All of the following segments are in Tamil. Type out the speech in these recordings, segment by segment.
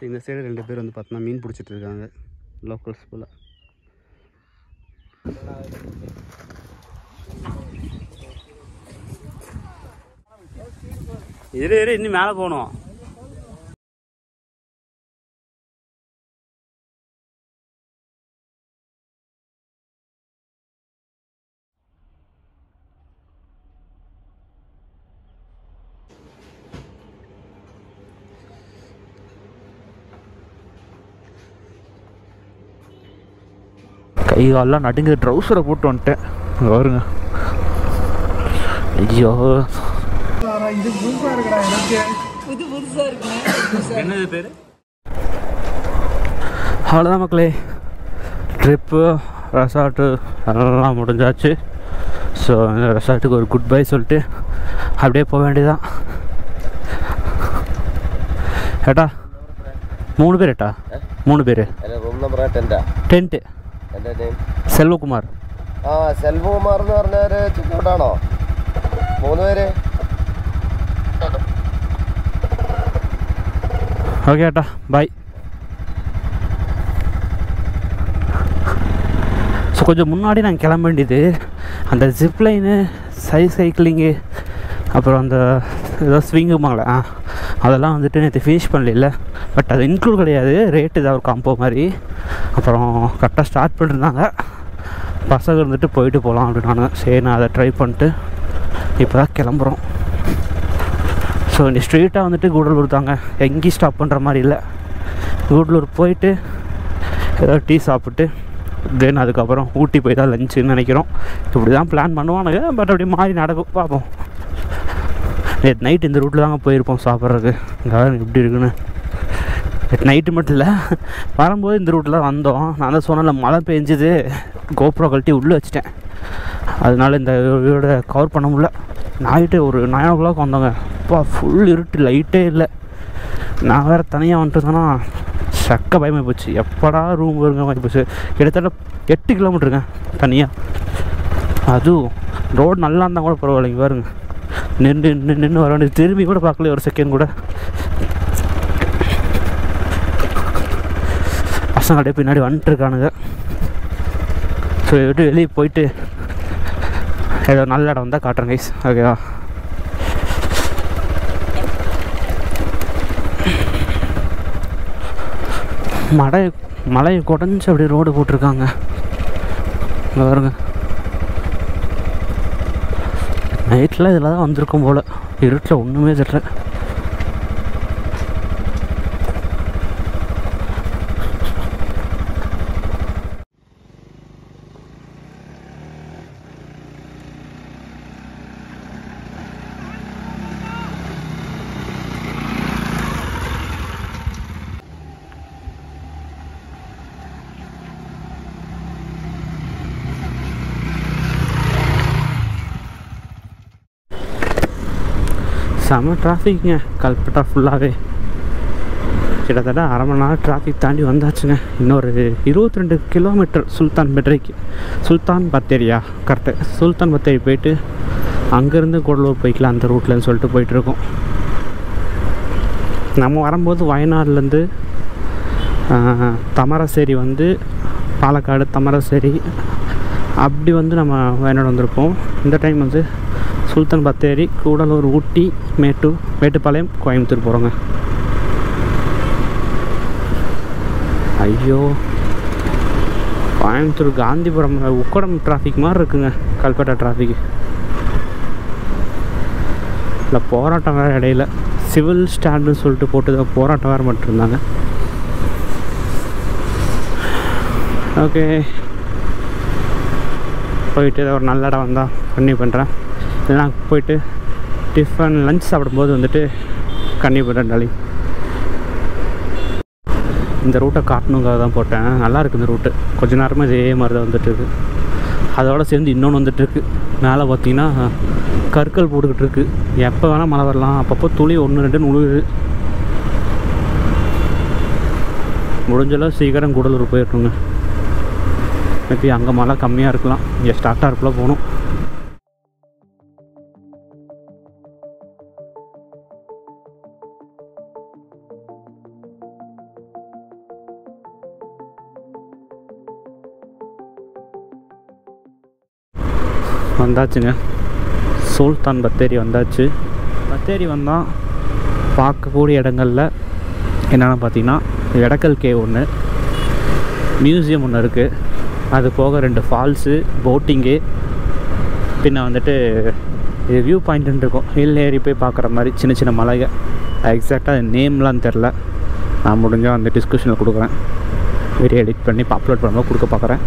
ஸோ இந்த சைடு ரெண்டு பேர் வந்து பார்த்தோன்னா மீன் பிடிச்சிட்டு இருக்காங்க லோக்கல்ஸ் போல் இரு இரு இன்னும் மேலே போகணும் கை காலெல்லாம் நடுங்குது ட்ரௌசரை போட்டு வந்துட்டேன் இங்க பாருங்க ஐயோ புது புதுசா இருக்குங்க என்னது பேர் அவ்வளோதான் மக்களே ட்ரிப்பு ரெசார்ட்டு எல்லாம் முடிஞ்சாச்சு ஸோ இந்த ரெசார்ட்டுக்கு ஒரு குட் பை சொல்லிட்டு அப்படியே போக வேண்டியதான் ஏட்டா மூணு பேர் ஏட்டா மூணு பேர் അല്ല റൂം നമ്പർ ടെൻറ്റാ டென்ட்டு എൻ്റെ നെയിം செல்வகுமார் ആ സെൽവകുമാർ എന്ന് പറഞ്ഞവര് ചെക്കൗട്ടാണോ മൂന്ന് പേര് ஓகே ஏட்டா பாய் ஸோ கொஞ்சம் முன்னாடி நான் கிளம்ப வேண்டியது அந்த ஜிப்லைனு சை சைக்கிளிங்கு அப்புறம் அந்த ஏதோ ஸ்விங்குமாங்களே ஆ அதெல்லாம் வந்துட்டு நேற்று ஃபினிஷ் பண்ணல பட் அது இன்க்ளூட் கிடையாது ரேட்டு ஏதாவது ஒரு காம்போ மாதிரி அப்புறம் கரெக்டாக ஸ்டார்ட் பண்ணிருந்தாங்க பசங்க இருந்துட்டு போயிட்டு போகலாம் அப்படின்னு சரி நான் அதை ட்ரை பண்ணிட்டு இப்போ தான் கிளம்புறோம் ஸோ இந்த ஸ்ட்ரெயிட்டாக வந்துட்டு கூடலூர் தாங்க எங்கேயும் ஸ்டாப் பண்ணுற மாதிரி இல்லை கூடலூர் போயிட்டு ஏதோ டீ சாப்பிட்டு தென் அதுக்கப்புறம் ஊட்டி போய் தான் லஞ்சுன்னு நினைக்கிறோம் இப்படி தான் பிளான் பண்ணுவானுங்க பட் அப்படி மாறி நடக்கும் பார்ப்போம் நேற்று நைட் இந்த ரூட்டில் தாங்க போயிருப்போம் சாப்பிட்றதுக்கு இங்கே எப்படி இருக்குன்னு நேற்று நைட்டு மட்டும் இல்லை வரும்போது இந்த ரூட்டில் தான் வந்தோம் நான் தான் சொன்னல மழை பெஞ்சுது கோப்ரோ கழட்டி உள்ளே வச்சிட்டேன் அதனால இந்த வீட கவர் பண்ண முடியல நைட்டு ஒரு நைன் ஓ கிளாக் வந்தோங்க அப்பா ஃபுல் இருட்டு லைட்டே இல்லை நான் வேறு தனியாக வந்துட்டுனா சக்க பயமாக போச்சு எப்படா ரூம் வருங்க மாதிரி போச்சு கிட்டத்தட்ட எட்டு கிலோமீட்டருங்க தனியாக அதுவும் ரோடு நல்லா இருந்தால் கூட பரவாயில்லைங்க பாருங்க நின்று நின்று நின்று வர வேண்டியது திரும்பி கூட பார்க்கல ஒரு செகண்ட் கூட பசங்க அப்படியே பின்னாடி வந்துட்டு இருக்கானுங்க ஸோ விட்டு வெளியே போயிட்டு ஏதோ நல்ல இடம் வந்தால் காட்டுறேன் கைஸ் ஓகேவா மழை மலையை குடஞ்சி அப்படியே ரோடு போட்டிருக்காங்க இங்கே பாருங்க நைட்டில் இதில் தான் வந்திருக்கும் போல் இருட்டில் ஒன்றுமே தெரியல செம டிராஃபிக்ங்க கல்பட்டா ஃபுல்லாகவே கிட்டத்தட்ட அரை மணி நேரம் டிராஃபிக் தாண்டி வந்தாச்சுங்க இன்னொரு இருபத்தி ரெண்டு கிலோமீட்டர் சுல்தான் பெட்ரைக்கு சுல்தான் பத்தேரியா கரெக்டு சுல்தான் பத்தேரி போயிட்டு அங்கேருந்து கூடலூர் போய்க்கலாம் அந்த ரூட்லன்னு சொல்லிட்டு போயிட்டுருக்கோம் நம்ம வரும்போது வயநாடுலேருந்து தமரசேரி வந்து பாலக்காடு தமரசேரி அப்படி வந்து நம்ம வயநாடு வந்திருப்போம் இந்த டைம் வந்து சுல்தான் பத்தேரி கூடலூர் ஊட்டி மேட்டூர் மேட்டுப்பாளையம் கோயம்புத்தூர் போகிறோங்க ஐயோ கோயம்புத்தூர் காந்திபுரம் உக்கடம் டிராஃபிக் மாதிரி இருக்குங்க கல்கட்டா டிராஃபிக் இல்லை போராட்டம் வேறு இடையில சிவில் ஸ்டாண்டுன்னு சொல்லிட்டு போட்டு தான் போராட்டம் வேறு மட்டும்தாங்க ஓகே போயிட்டு ஏதோ ஒரு நல்ல இடம் வந்தால் பண்ணி பண்ணுறேன் இல்லைனா போயிட்டு டிஃபன் லஞ்ச் சாப்பிடும்போது வந்துட்டு கண்ணி பண்ணுறேன் டாலி இந்த ரூட்டை காட்டணுங்காக தான் போட்டேன் நல்லா இருக்கு இந்த ரூட்டு கொஞ்ச நேரமாக இதே மாதிரி தான் வந்துட்டுருக்கு அதோட சேர்ந்து இன்னொன்று வந்துட்டுருக்கு மேலே பார்த்தீங்கன்னா கற்கள் போட்டுக்கிட்டு இருக்கு எப்போ வேணால் மழை வரலாம் அப்பப்போ துளி ஒன்று ரெண்டு உழுகுது முடிஞ்சளவு சீக்கிரம் கூடலூர் போயிடணுங்க மேபி அங்கே மழை கம்மியாக இருக்கலாம் இங்கே ஸ்டார்ட் ஆகிறக்குள்ள போகணும் வந்தாச்சுங்க சுல்தான் பத்தேரி வந்தாச்சு பத்தேரி வந்தால் பார்க்கக்கூடிய இடங்களில் என்னென்னு பார்த்தீங்கன்னா எடக்கல் கே ஒன்று மியூசியம் ஒன்று இருக்குது அது போக ரெண்டு ஃபால்ஸு போட்டிங்கு பின்ன வந்துட்டு இது வியூ பாயிண்ட்டுன்னு இருக்கும் ஹில் ஏறி போய் பார்க்குற மாதிரி சின்ன சின்ன மலைங்க எக்ஸாக்டாக நேம்லாம் தெரில நான் முடிஞ்சால் வந்து டிஸ்கஷனில் கொடுக்குறேன் வீடியோ எடிட் பண்ணி அப்லோட் பண்ணும்போது கொடுக்க பார்க்குறேன்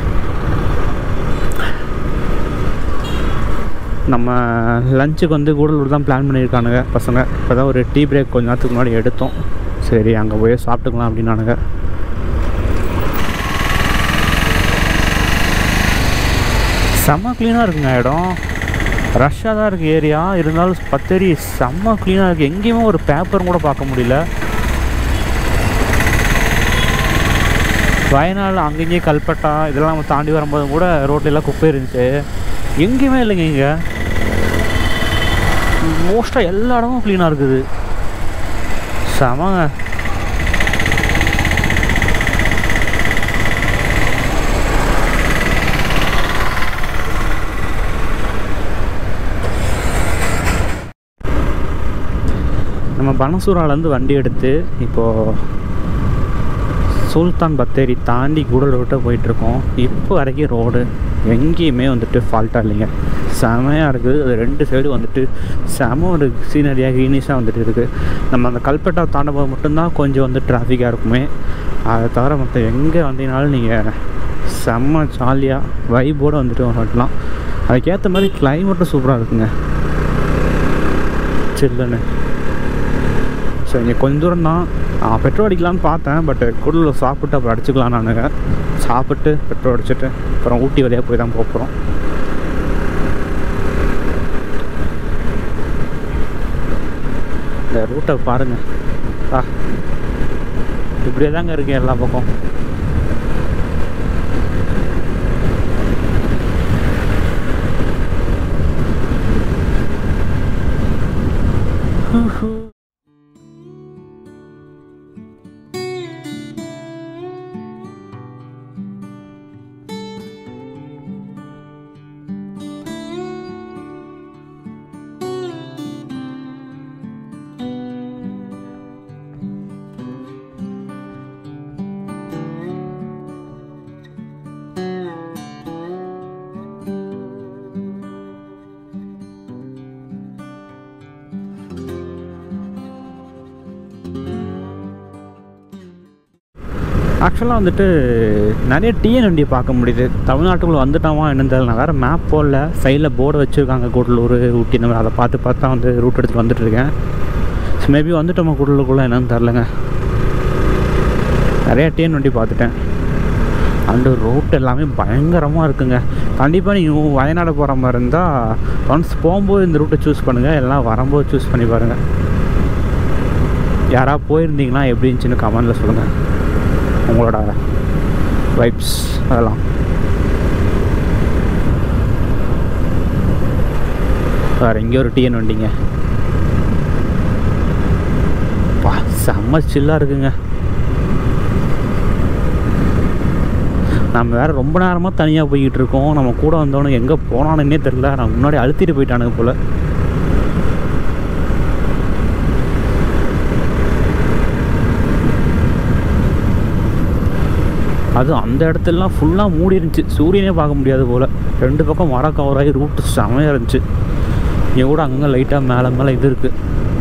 நம்ம லஞ்சுக்கு வந்து கூடலூர் தான் பிளான் பண்ணியிருக்கானுங்க பசங்க இப்போ தான் ஒரு டீ பிரேக் கொஞ்ச நேரத்துக்கு முன்னாடி எடுத்தோம் சரி அங்கே போய் சாப்பிட்டுக்கலாம் அப்படின்னானுங்க செம்ம க்ளீனாக இருக்குங்க இடம் ரஷ்ஷாக தான் இருக்குது ஏரியா இருந்தாலும் பத்தேரி செம்ம க்ளீனாக இருக்குது எங்கேயுமே ஒரு பேப்பரும் கூட பார்க்க முடியல வயநாடு அங்கங்கே கல்பட்டா இதெல்லாம் நம்ம தாண்டி வரும்போது கூட ரோட்ல எல்லாம் குப்பை இருந்துச்சு எங்கேயுமே இல்லைங்க இங்கே மோஸ்ட்டாக எல்லா இடமும் க்ளீனாக இருக்குது செமங்க நம்ம பனசூராலேருந்து வண்டி எடுத்து இப்போது சுல்தான் பத்தேரி தாண்டி கூடலூர்கிட்ட போயிட்டுருக்கோம் இப்போ வரைக்கும் ரோடு எங்கேயுமே வந்துட்டு ஃபால்ட்டாக இல்லைங்க செமையாக இருக்குது அது ரெண்டு சைடு வந்துட்டு செம ஒரு சீனரியாக க்ரீனிஷாக வந்துட்டு இருக்குது நம்ம அந்த கல்பட்டா தாண்டபோது மட்டும்தான் கொஞ்சம் வந்து டிராஃபிக்காக இருக்குமே அதை தவிர மற்ற எங்கே வந்தீங்கனாலும் நீங்கள் செம்ம ஜாலியாக வைபோடு வந்துட்டு வரலாம் அதுக்கேற்ற மாதிரி கிளைமேட்டும் சூப்பராக இருக்குங்க சில்லுன்னு ஸோ இங்கே கொஞ்ச தூரம் தான் பெட்ரோல் அடிக்கலான்னு பார்த்தேன் பட் குடலில் சாப்பிட்டு அப்புறம் அடிச்சுக்கலாம் நானுங்க சாப்பிட்டு பெட்ரோல் அடிச்சுட்டு அப்புறம் ஊட்டி வழியாக போய் தான் போகிறோம் இந்த ரூட்டை பாருங்க ஆ இப்படியே தாங்க இருக்கு எல்லா பக்கம் ஆக்சுவலாக வந்துட்டு நிறைய டிஎன் வண்டியை பார்க்க முடியுது தமிழ்நாட்டுக்குள்ளே வந்துட்டோமா என்னன்னு தெரியல நான் வேறு மேப் போடல சைடில் போர்டு வச்சுருக்காங்க கூடலூர் ஊட்டி இந்த மாதிரி அதை பார்த்து பார்த்து தான் வந்து ரூட் எடுத்துகிட்டு வந்துட்டு இருக்கேன் ஸோ மேபி வந்துட்டோமா கூடலூருக்குள்ளே என்னன்னு தெரிலங்க நிறைய டிஎன் வண்டி பார்த்துட்டேன் அண்டு ரோட் எல்லாமே பயங்கரமாக இருக்குங்க கண்டிப்பாக நீங்கள் வயநாடு போகிற மாதிரி இருந்தால் ஒன்ஸ் போகும்போது இந்த ரூட்டை சூஸ் பண்ணுங்கள் எல்லாம் வரும்போது சூஸ் பண்ணி பாருங்கள் யாராவது போயிருந்தீங்கன்னா எப்படி இருந்துச்சுன்னு கமெண்டில் சொல்லுங்கள் உங்களோட வைப்ஸ் அதெல்லாம் வேறு இங்கே ஒரு டிஎன் வண்டிங்க வா செம்ம சில்லாக இருக்குங்க நம்ம வேறு ரொம்ப நேரமாக தனியாக போய்கிட்டு இருக்கோம் நம்ம கூட வந்தவனுக்கு எங்கே போனானுன்னே தெரில நான் முன்னாடி அழுத்திட்டு போயிட்டானுங்க போல் அது அந்த இடத்துலலாம் ஃபுல்லாக மூடி இருந்துச்சு சூரியனே பார்க்க முடியாது போல் ரெண்டு பக்கம் மர கவராகி ரூட்டு செமையாக இருந்துச்சு இங்கே கூட அங்கங்கே லைட்டாக மேலே மேலே இது இருக்குது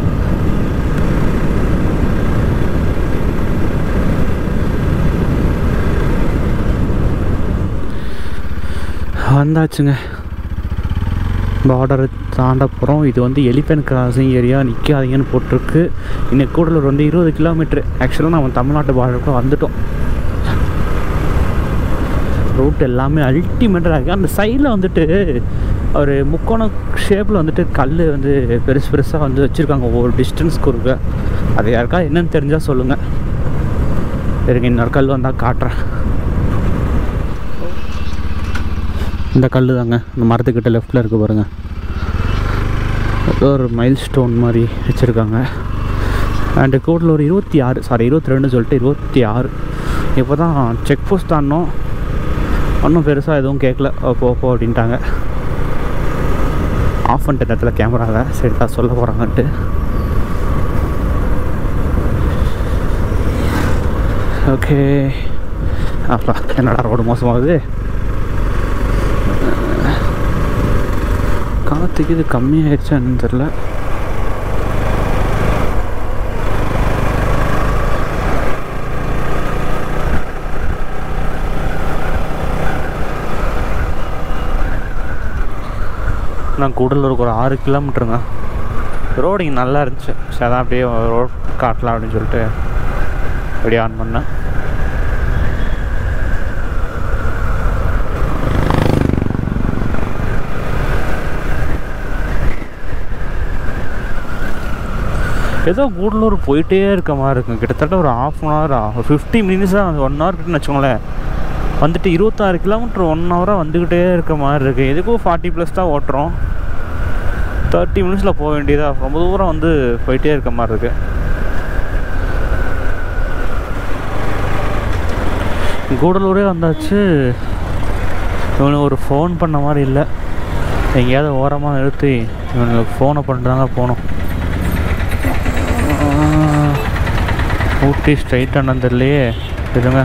வந்தாச்சுங்க பார்டரை தாண்ட போகிறோம் இது வந்து எலிஃபென்ட் கிராசிங் ஏரியா நிற்காதீங்கன்னு போட்டிருக்கு இன்னைக்கு கூடலூர் வந்து இருபது கிலோமீட்ரு ஆக்சுவலாக நம்ம தமிழ்நாட்டு பார்டருக்குள்ள வந்துட்டோம் ரூட் எல்லாமே அல்டிமேட்டாக இருக்குது அந்த சைடில் வந்துட்டு ஒரு முக்கோண ஷேப்பில் வந்துட்டு கல் வந்து பெருசு பெருசாக வந்து வச்சுருக்காங்க ஒவ்வொரு டிஸ்டன்ஸ்க்கு இருக்க அது யாருக்கா என்னன்னு தெரிஞ்சால் சொல்லுங்கள் இருங்க இன்னொரு கல் வந்தால் காட்டுறேன் இந்த கல் தாங்க இந்த மரத்துக்கிட்ட லெஃப்டில் இருக்குது பாருங்கள் ஏதோ ஒரு மைல் ஸ்டோன் மாதிரி வச்சுருக்காங்க அண்டு கூட்டில் ஒரு இருபத்தி ஆறு சாரி இருபத்தி ரெண்டு சொல்லிட்டு இருபத்தி ஆறு இப்போ தான் செக் போஸ்ட் தாண்டோம் ஒன்றும் பெருசாக எதுவும் கேட்கல போ போ அப்படின்ட்டாங்க ஆஃப் பண்ணிட்ட இடத்துல கேமராவை சரி தான் சொல்ல போகிறாங்கன்ட்டு ஓகே அப்பா என்னடா ரோடு மோசமாகுது காற்றுக்கு இது கம்மியாயிடுச்சா என்னன்னு தெரில நான் கூடலூருக்கு ஒரு ஆறு கிலோமீட்டருங்க ரோடு இங்கே நல்லா இருந்துச்சு சரி அதான் அப்படியே ரோட் காட்டலாம் அப்படின்னு சொல்லிட்டு அப்படியே ஆன் பண்ணேன் ஏதோ கூடலூர் போயிட்டே இருக்க மாதிரி இருக்கும் கிட்டத்தட்ட ஒரு ஆஃப் அன் ஹவர் ஒரு ஃபிஃப்டி மினிட்ஸாக அந்த ஒன் ஹவர் கிட்டன்னு வச்சுக்கோங்களேன் வந்துட்டு இருபத்தாறு கிலோமீட்டர் ஒன் ஹவராக வந்துக்கிட்டே இருக்க மாதிரி இருக்குது எதுக்கும் ஃபார்ட்டி ப்ளஸ் தான் ஓட்டுறோம் தேர்ட்டி மினிட்ஸில் போக வேண்டியதாக ரொம்ப தூரம் வந்து போயிட்டே இருக்க மாதிரி இருக்குது கூடலூரே வந்தாச்சு இவனுக்கு ஒரு ஃபோன் பண்ண மாதிரி இல்லை எங்கேயாவது ஓரமாக நிறுத்தி இவனுக்கு ஃபோனை பண்ணுறாங்க போகணும் ஆ, ஊட்டி ஸ்ட்ரைட் அண்ணன் தெரியலையே இருங்க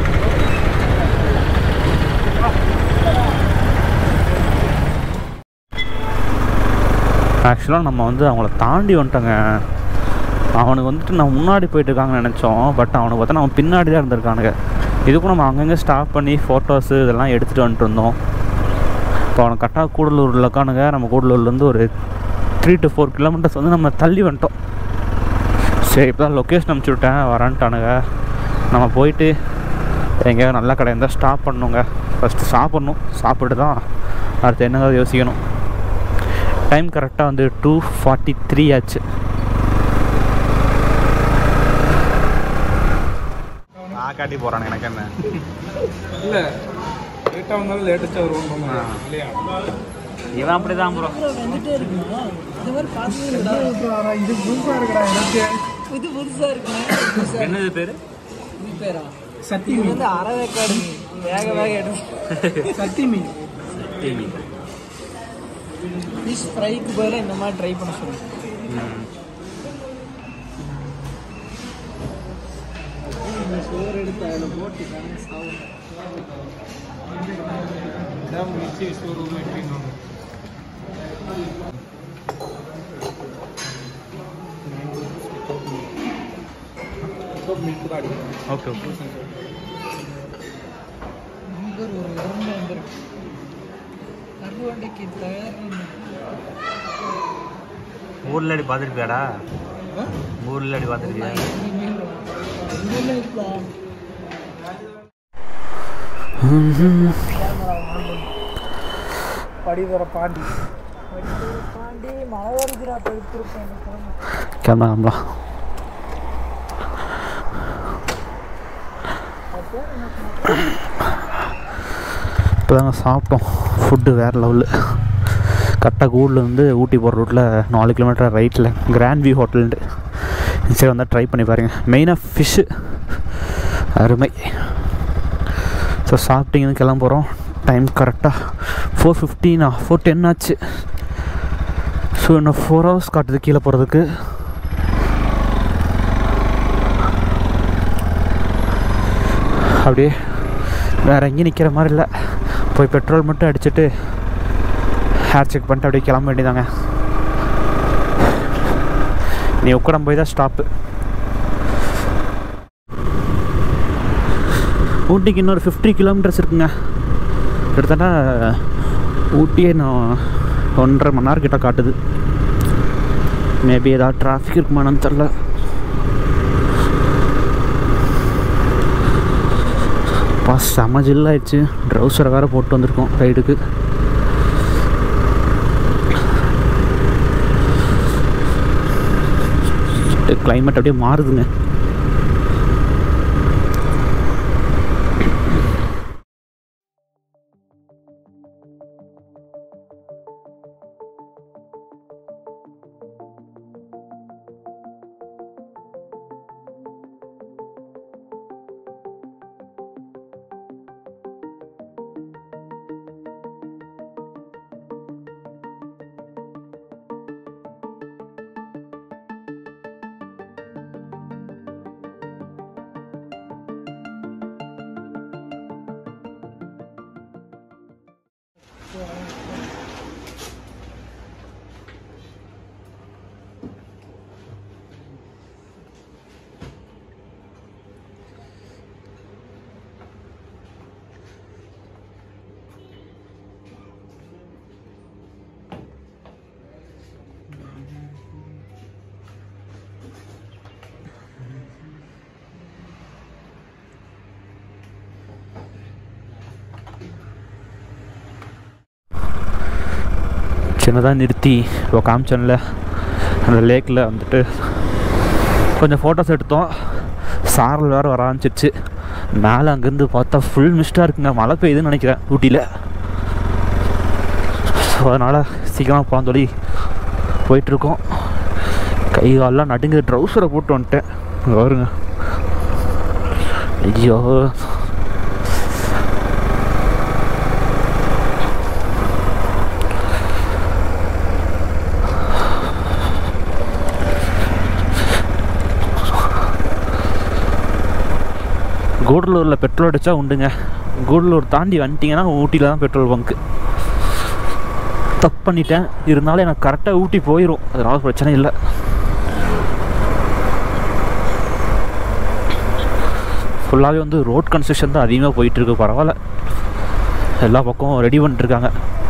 ஆக்சுவலாக நம்ம வந்து அவங்கள தாண்டி வந்துட்டோங்க அவனுக்கு வந்துட்டு நம்ம முன்னாடி போயிட்டு இருக்காங்கன்னு நினச்சோம் பட் அவனுக்கு பார்த்தா நம்ம பின்னாடி தான் இருந்திருக்கானுங்க இதுக்கும் நம்ம அங்கங்கே ஸ்டாப் பண்ணி ஃபோட்டோஸு இதெல்லாம் எடுத்துகிட்டு வந்துட்டு இருந்தோம் இப்போ அவனுக்கு கரெக்டாக கூடலூரில் இருக்கானுங்க நம்ம கூடலூர்லேருந்து ஒரு த்ரீ டு ஃபோர் கிலோமீட்டர்ஸ் வந்து நம்ம தள்ளி வந்துட்டோம் சரி இப்போ தான் லொக்கேஷன் அனுப்பிச்சி விட்டேன் வரான்ட்டானுங்க நம்ம போயிட்டு எங்கேயாவது நல்ல கடை இருந்தால் ஸ்டாப் பண்ணணுங்க ஃபஸ்ட்டு சாப்பிட்ணும் சாப்பிட்டு தான் அடுத்து என்னதாவது யோசிக்கணும் டைம் கரெக்டாக வந்து டூ ஃபார்ட்டி த்ரீ ஆச்சு நான் காட்டி போகிறான் எனக்கு என்ன இல்ல லேட்டா வந்தாலும் லேட்டஸ்டா வருவோம் இல்லையா இவன் அப்படி தான் ப்ரோ வந்துட்டே இருக்குமா இந்த மாதிரி பார்த்தது இது புதுசா இருக்குடா எனக்கு புது புதுசா இருக்குண்ணே புதுசா என்னது பேர் இது பேரா சட்டி இது மீன் வந்து அரை வேக்காடு மீன் வேக வேக எடுத்து சட்டி மீன் ஃபிஷ் ஃப்ரைக்கு பதிலாக இந்த மாதிரி ட்ரை பண்ண சொல்லுங்க இந்த சோறு எடுத்து அதில் போட்டு தானே சாப்பிடும் இதான் மிர்ச்சி சோறு எப்படின்னு மில்க் தான் அடிக்கும் ஓகே ஓகே இங்கே ஒரு இறந்து வந்துருக்கு கருவாண்டைக்கு தயார் ஊரில் அடி பார்த்துருப்பியாடா ஊரில் அடி பார்த்துருப்பியா படிதர பாண்டி பாண்டி மழை வருதுடா படுத்திருப்பேன் கேமரா கேமரா இப்போ தாங்க சாப்பிட்டோம் ஃபுட்டு வேறு லெவலு கரெக்டாக கூடலேருந்து ஊட்டி போகிற ரூட்டில் நாலு கிலோமீட்டர் ரைட்டில் கிராண்ட் வியூ ஹோட்டல்ன்ட்டு சரி வந்தால் ட்ரை பண்ணி பாருங்கள் மெயினாக ஃபிஷ்ஷு அருமை ஸோ சாப்பிட்டீங்கன்னு கிளம்புறோம் டைம் கரெக்டாக ஃபோர் ஃபிஃப்டீனா ஃபோர் டென் ஆச்சு ஸோ இன்னும் ஃபோர் ஹவர்ஸ் காட்டுது கீழே போகிறதுக்கு அப்படியே வேறு எங்கேயும் நிற்கிற மாதிரி இல்லை போய் பெட்ரோல் மட்டும் அடிச்சுட்டு ஹேர் செக் பண்ணிட்டு அப்படியே கிளம்ப வேண்டியதாங்க நீ உக்கடம் போய் தான் ஸ்டாப்பு ஊட்டிக்கு இன்னொரு ஃபிஃப்டி கிலோமீட்டர்ஸ் இருக்குங்க கிட்டத்தட்ட ஊட்டியே நான் ஒன்றரை மணி நேரம் கிட்ட காட்டுது மேபி ஏதாவது டிராஃபிக் இருக்குமானு தெரில பா செம ஜில்லாயிடுச்சு ட்ரௌசரை வேறு போட்டு வந்திருக்கோம் ரைடுக்கு கிளைமேட் அப்படியே மாறுதுங்க சின்னதாக நிறுத்தி இப்போ காமிச்சன்ல அந்த லேக்கில் வந்துட்டு கொஞ்சம் ஃபோட்டோஸ் எடுத்தோம் சாரல் வேறு வர ஆரம்பிச்சிருச்சு மேலே அங்கேருந்து பார்த்தா ஃபுல் மிஸ்டாக இருக்குங்க மழை பெய்யுதுன்னு நினைக்கிறேன் ஊட்டியில் ஸோ அதனால் சீக்கிரமாக போகலாம் சொல்லி போயிட்டுருக்கோம் கை காலெலாம் நடுங்குது ட்ரௌசரை போட்டு வந்துட்டேன் இங்க பாருங்க ஐயோ கூடலூரில் பெட்ரோல் அடித்தா உண்டுங்க கூடலூர் தாண்டி வந்துட்டிங்கன்னா ஊட்டியில் தான் பெட்ரோல் பங்க்கு தப்பு பண்ணிட்டேன் இருந்தாலும் எனக்கு கரெக்டாக ஊட்டி போயிடும் அதனால பிரச்சனை இல்லை ஃபுல்லாகவே வந்து ரோட் கன்ஸ்ட்ரக்ஷன் தான் அதிகமாக போயிட்டுருக்கு பரவாயில்ல எல்லா பக்கமும் ரெடி பண்ணிட்டுருக்காங்க